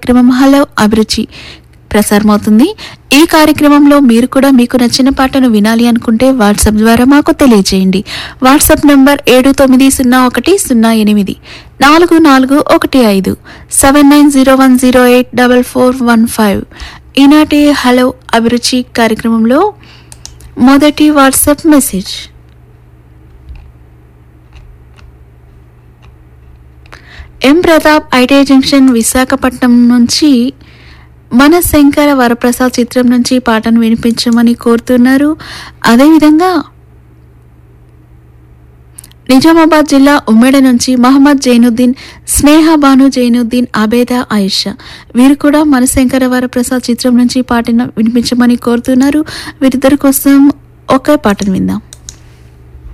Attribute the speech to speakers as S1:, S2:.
S1: కార్యక్రమం హలో అభిరుచి ప్రసారమవుతుంది ఈ కార్యక్రమంలో మీరు కూడా మీకు నచ్చిన పాటను వినాలి అనుకుంటే వాట్సాప్ ద్వారా మాకు తెలియజేయండి వాట్సాప్ నంబర్ ఏడు తొమ్మిది సున్నా ఒకటి సున్నా ఎనిమిది నాలుగు నాలుగు ఒకటి ఐదు seven nine zero one zero eight double four one five ఈనాటి హలో అభిరుచి కార్యక్రమంలో మొదటి WhatsApp message M Pratap IT junction Visakhapatnam నుంచి మన శంకర వరప్రసాద్ చిత్రం నుంచి పాటను వినిపించమని కోరుతున్నారు అదేవిధంగా నిజామాబాద్ జిల్లా ఉమ్మడి నుంచి మహమ్మద్ జైనుద్దీన్ స్నేహ బాను జైనుద్దీన్ అబేద ఆయిషా వీరు కూడా మన శంకర వరప్రసాద్ చిత్రం నుంచి పాటను వినిపించమని కోరుతున్నారు వీరిద్దరి కోసం ఒకే పాటను విందాం